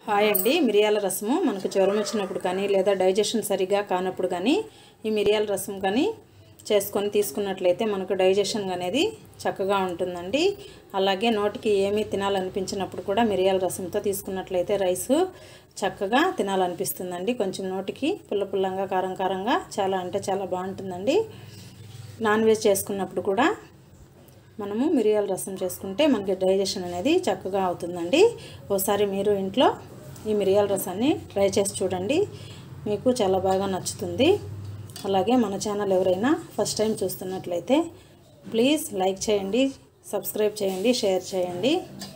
hi అండి మిరియాల రసము మనకు జ్వరం వచ్చినప్పుడు కానీ లేదా డైజెషన్ సరిగా కానప్పుడు కానీ ఈ మిరియాల రసం కానీ చేసుకొని తీసుకున్నట్లయితే మనకు డైజెషన్ అనేది చక్కగా ఉంటుందండి అలాగే నోటికి ఏమీ తినాలనిపించినప్పుడు కూడా మిరియాల రసంతో తీసుకున్నట్లయితే రైస్ చక్కగా తినాలనిపిస్తుందండి కొంచెం నోటికి పుల్ల పుల్లంగా కారం కారంగా చాలా అంటే చాలా బాగుంటుందండి నాన్ వెజ్ చేసుకున్నప్పుడు కూడా మనము మిరియాల రసం చేసుకుంటే మనకి డైజెషన్ అనేది చక్కగా అవుతుందండి ఓసారి మీరు ఇంట్లో ఈ మిరియాల రసాన్ని ట్రై చేసి చూడండి మీకు చాలా బాగా నచ్చుతుంది అలాగే మన ఛానల్ ఎవరైనా ఫస్ట్ టైం చూస్తున్నట్లయితే ప్లీజ్ లైక్ చేయండి సబ్స్క్రైబ్ చేయండి షేర్ చేయండి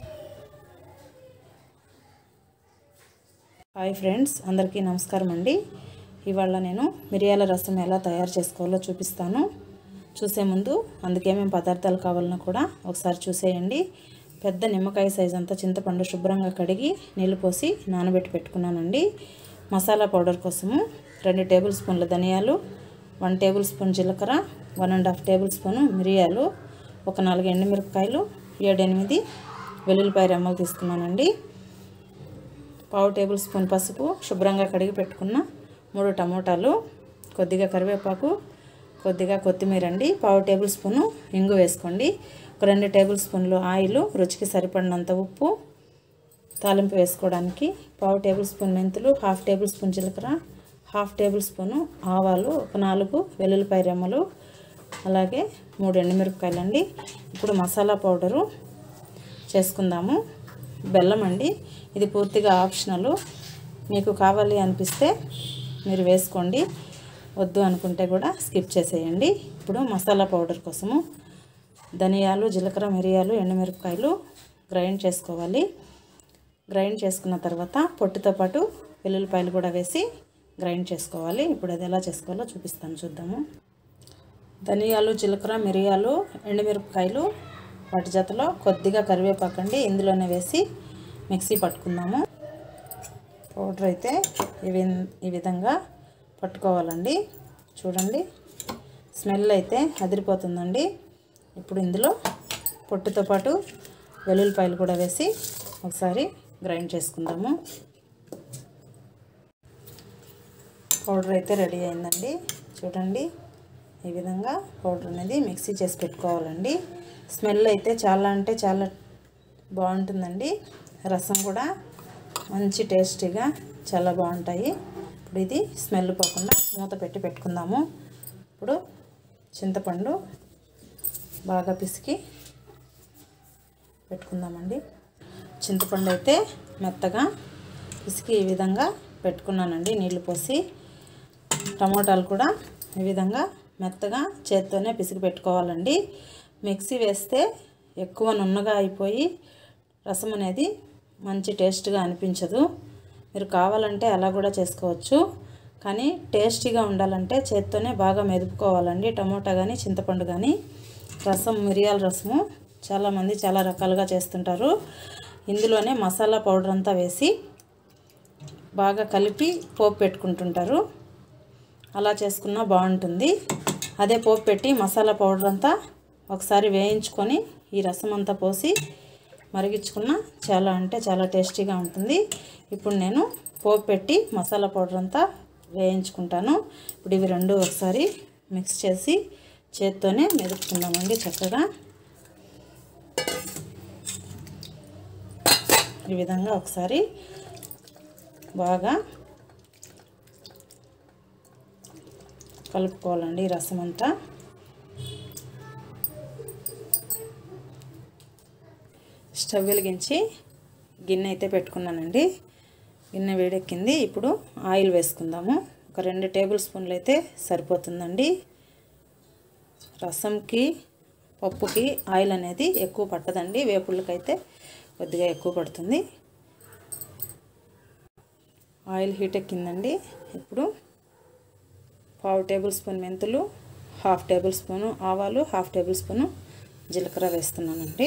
హాయ్ ఫ్రెండ్స్ అందరికీ నమస్కారం అండి ఇవాళ నేను మిరియాల రసం ఎలా తయారు చేసుకోవాలో చూపిస్తాను చూసే ముందు అందుకేమేమి పదార్థాలు కావాలన్నా కూడా ఒకసారి చూసేయండి పెద్ద నిమ్మకాయ సైజ్ అంతా చింతపండు శుభ్రంగా కడిగి నీళ్ళు పోసి నానబెట్టి పెట్టుకున్నానండి మసాలా పౌడర్ కోసము రెండు టేబుల్ స్పూన్ల ధనియాలు వన్ టేబుల్ స్పూన్ జీలకర్ర one and half tablespoon మిరియాలు ఒక నాలుగు ఎండుమిరపకాయలు ఏడెనిమిది వెల్లుల్లిపాయ రెమ్మలు తీసుకున్నానండి పావు టేబుల్ స్పూన్ పసుపు శుభ్రంగా కడిగి పెట్టుకున్న మూడు టమోటాలు కొద్దిగా కరివేపాకు కొద్దిగా కొత్తిమీర అండి పావు టేబుల్ స్పూను ఇంగు వేసుకోండి ఒక రెండు టేబుల్ స్పూన్లు ఆయిల్ రుచికి సరిపడినంత ఉప్పు తాలింపు వేసుకోవడానికి పావు టేబుల్ స్పూన్ మెంతులు హాఫ్ టేబుల్ స్పూన్ జీలకర్ర హాఫ్ టేబుల్ స్పూను ఆవాలు ఒక నాలుగు వెల్లుల్లిపాయ రెమ్మలు అలాగే మూడు ఎండుమిరపకాయలు అండి ఇప్పుడు మసాలా పౌడరు చేసుకుందాము బెల్లం అండి ఇది పూర్తిగా ఆప్షనల్ మీకు కావాలి అనిపిస్తే మీరు వేసుకోండి వద్దు అనుకుంటే కూడా స్కిప్ చేసేయండి ఇప్పుడు మసాలా పౌడర్ కోసము ధనియాలు జీలకర్ర మిరియాలు ఎండుమిరపకాయలు గ్రైండ్ చేసుకోవాలి గ్రైండ్ చేసుకున్న తర్వాత పొట్టుతో పాటు వెల్లుల్లిపాయలు కూడా వేసి గ్రైండ్ చేసుకోవాలి ఇప్పుడు అది ఎలా చేసుకోవాలో చూపిస్తాను చూద్దాము ధనియాలు జీలకర్ర మిరియాలు ఎండుమిరపకాయలు వాటి జతలో కొద్దిగా కరివేపాకండి ఇందులోనే వేసి మిక్సీ పట్టుకుందాము పౌడర్ అయితే ఇవి ఈ విధంగా పట్టుకోవాలండి చూడండి స్మెల్ అయితే అదిరిపోతుందండి ఇప్పుడు ఇందులో పొట్టుతో పాటు వెల్లుల్లిపాయలు కూడా వేసి ఒకసారి గ్రైండ్ చేసుకుందాము పౌడర్ అయితే రెడీ అయిందండి చూడండి ఈ విధంగా పౌడర్ అనేది మిక్సీ చేసి పెట్టుకోవాలండి స్మెల్ అయితే చాలా అంటే చాలా బాగుంటుందండి రసం కూడా మంచి టేస్టీగా చాలా బాగుంటాయి ఇప్పుడు ఇది స్మెల్ పోకుండా మూత పెట్టి పెట్టుకుందాము ఇప్పుడు చింతపండు బాగా పిసికి పెట్టుకుందామండి చింతపండు అయితే మెత్తగా పిసికి ఈ విధంగా పెట్టుకున్నానండి నీళ్లు పోసి టమోటాలు కూడా ఈ విధంగా మెత్తగా చేత్తోనే పిసికి పెట్టుకోవాలండి మిక్సీ వేస్తే ఎక్కువ నున్నగా అయిపోయి రసం అనేది మంచి టేస్ట్గా అనిపించదు మీరు కావాలంటే అలా కూడా చేసుకోవచ్చు కానీ టేస్టీగా ఉండాలంటే చేత్తోనే బాగా మెదుపుకోవాలండి టమోటా కానీ చింతపండు కానీ రసం మిరియాల రసము చాలామంది చాలా రకాలుగా చేస్తుంటారు ఇందులోనే మసాలా పౌడర్ అంతా వేసి బాగా కలిపి పోపు పెట్టుకుంటుంటారు అలా చేసుకున్నా బాగుంటుంది అదే పోపు పెట్టి మసాలా పౌడర్ అంతా ఒకసారి వేయించుకొని ఈ రసం అంతా పోసి మరిగించుకున్న చాలా అంటే చాలా టేస్టీగా ఉంటుంది ఇప్పుడు నేను పోపు పెట్టి మసాలా పౌడర్ అంతా వేయించుకుంటాను ఇప్పుడు ఇవి రెండు ఒకసారి మిక్స్ చేసి చేత్తోనే మెదుపుకుందామండి చక్కగా ఈ విధంగా ఒకసారి బాగా కలుపుకోవాలండి ఈ రసం అంతా స్టవ్ వెలిగించి గిన్నె అయితే పెట్టుకున్నానండి గిన్నె వేడెక్కింది ఇప్పుడు ఆయిల్ వేసుకుందాము ఒక రెండు టేబుల్ స్పూన్లు అయితే సరిపోతుందండి రసంకి పప్పుకి ఆయిల్ అనేది ఎక్కువ పట్టదండి వేపుళ్ళకైతే కొద్దిగా ఎక్కువ పడుతుంది ఆయిల్ హీట్ ఎక్కిందండి ఇప్పుడు పావు టేబుల్ స్పూన్ మెంతులు హాఫ్ టేబుల్ స్పూను ఆవాలు హాఫ్ టేబుల్ స్పూను జీలకర్ర వేస్తున్నానండి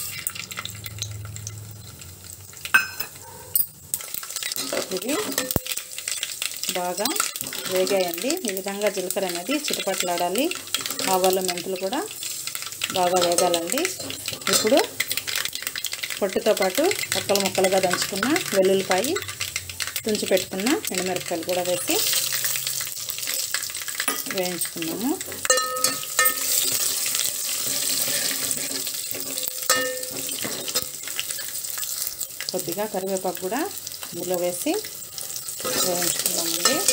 ఇవి బాగా వేగాయండి ఈ విధంగా జీలకర్ర అనేది చిటపట్లాడాలి ఆవాలు మెంతులు కూడా బాగా వేగాలండి ఇప్పుడు పొట్టుతో పాటు ముక్కలు ముక్కలుగా దంచుకున్న వెల్లుల్లిపాయి తుంచి పెట్టుకున్న ఎండుమిరపకాయలు కూడా వేసి వేయించుకున్నాము కొద్దిగా కరివేపాకు కూడా ఇందులో వేసి వేయించుకున్నామండి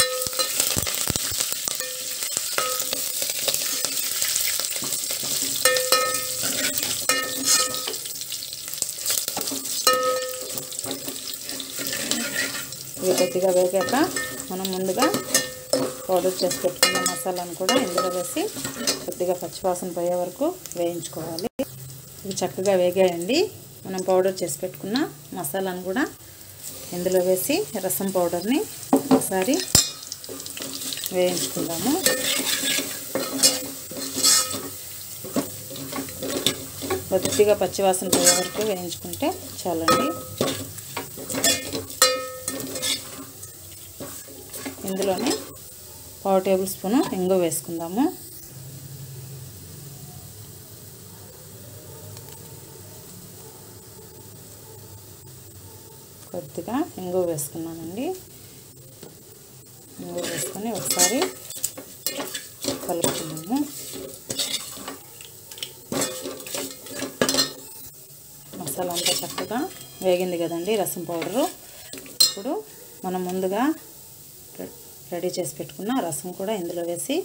ఇవి కొద్దిగా వేగాక మనం ముందుగా పౌడర్ చేసి పెట్టుకున్న మసాలాను కూడా ఇందులో వేసి కొద్దిగా పచ్చివాసన పోయే వరకు వేయించుకోవాలి ఇవి చక్కగా వేగాయండి మనం పౌడర్ చేసి పెట్టుకున్న మసాలాను కూడా ఇందులో వేసి రసం పౌడర్ని ఒకసారి వేయించుకుందాము కొద్దిగా పచ్చివాసన పోయే వరకు వేయించుకుంటే చాలండి ఇందులోనే పావు టేబుల్ స్పూను ఇంగు వేసుకుందాము కొద్దిగా ఇంగు వేసుకున్నానండి ఇంగు వేసుకొని ఒకసారి కలుపుకున్నాము మసాలా అంతా చక్కగా వేగింది కదండి రసం పౌడరు ఇప్పుడు మనం ముందుగా రెడీ చేసి పెట్టుకున్న రసం కూడా ఇందులో వేసి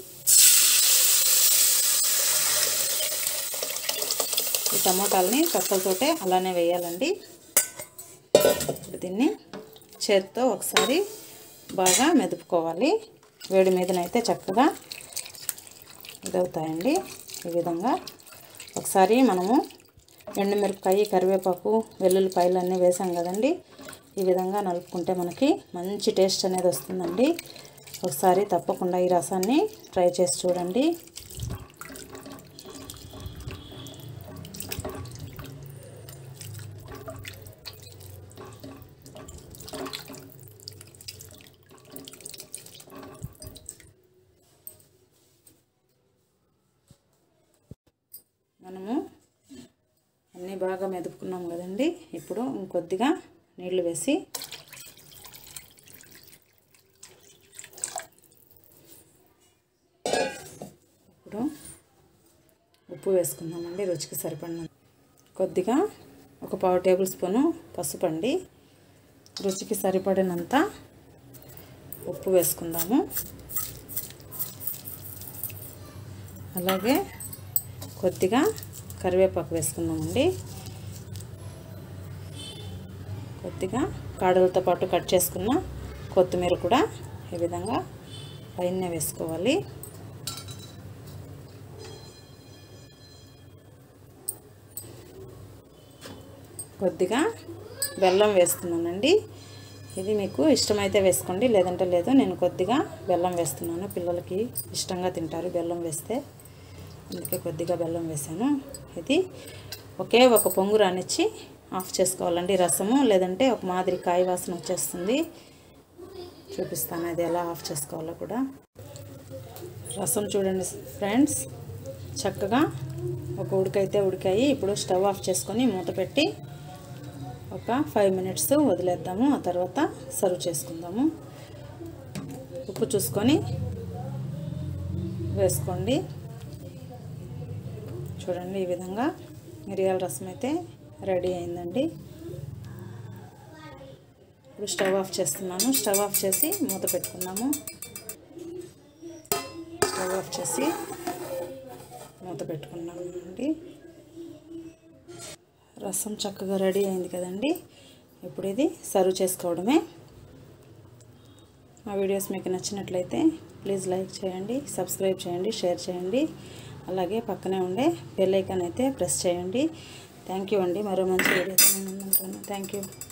ఈ టమోటాలని తొక్కలతోటే అలానే వేయాలండి ఇప్పుడు దీన్ని చేత్తో ఒకసారి బాగా మెదుపుకోవాలి వేడి మీదనైతే చక్కగా ఇదవుతాయండి ఈ విధంగా ఒకసారి మనము ఎండుమిరపకాయ కరివేపాకు వెల్లుల్లిపాయలు అన్నీ వేసాం కదండి ఈ విధంగా నలుపుకుంటే మనకి మంచి టేస్ట్ అనేది వస్తుందండి ఒకసారి తప్పకుండా ఈ రసాన్ని ట్రై చేసి చూడండి మనము అన్నీ బాగా మెదుపుకున్నాం కదండి ఇప్పుడు ఇంకొద్దిగా నీళ్లు వేసి ఇప్పుడు ఉప్పు వేసుకుందామండి రుచికి సరిపడిన కొద్దిగా ఒక పావు టేబుల్ స్పూను పసుపు అండి రుచికి సరిపడినంత ఉప్పు వేసుకుందాము అలాగే కొద్దిగా కరివేపాకు వేసుకుందామండి కొద్దిగా కాడలతో పాటు కట్ చేసుకున్న కొత్తిమీర కూడా ఈ విధంగా పైన వేసుకోవాలి కొద్దిగా బెల్లం వేస్తున్నానండి ఇది మీకు ఇష్టమైతే వేసుకోండి లేదంటే లేదు నేను కొద్దిగా బెల్లం వేస్తున్నాను పిల్లలకి ఇష్టంగా తింటారు బెల్లం వేస్తే అందుకే కొద్దిగా బెల్లం వేసాను ఇది ఒకే ఒక పొంగు రానిచ్చి ఆఫ్ చేసుకోవాలండి రసము లేదంటే ఒక మాదిరి కాయ వాసన వచ్చేస్తుంది చూపిస్తాను అది ఎలా ఆఫ్ చేసుకోవాలో కూడా రసం చూడండి ఫ్రెండ్స్ చక్కగా ఒక ఉడికైతే ఉడికాయి ఇప్పుడు స్టవ్ ఆఫ్ చేసుకొని మూత పెట్టి ఒక ఫైవ్ మినిట్స్ వదిలేద్దాము ఆ తర్వాత సర్వ్ చేసుకుందాము ఉప్పు చూసుకొని వేసుకోండి చూడండి ఈ విధంగా మిరియాల రసం అయితే రెడీ అయిందండి ఇప్పుడు స్టవ్ ఆఫ్ చేస్తున్నాను స్టవ్ ఆఫ్ చేసి మూత పెట్టుకుందాము స్టవ్ ఆఫ్ చేసి మూత పెట్టుకున్నాము అండి రసం చక్కగా రెడీ అయింది కదండి ఇప్పుడు ఇది సర్వ్ చేసుకోవడమే మా వీడియోస్ మీకు నచ్చినట్లయితే ప్లీజ్ లైక్ చేయండి సబ్స్క్రైబ్ చేయండి షేర్ చేయండి అలాగే పక్కనే ఉండే బెల్ ఐకాన్ అయితే ప్రెస్ చేయండి థ్యాంక్ యూ అండి మరో మంచి వీడియోతో నేను ఉంటాను థ్యాంక్ యూ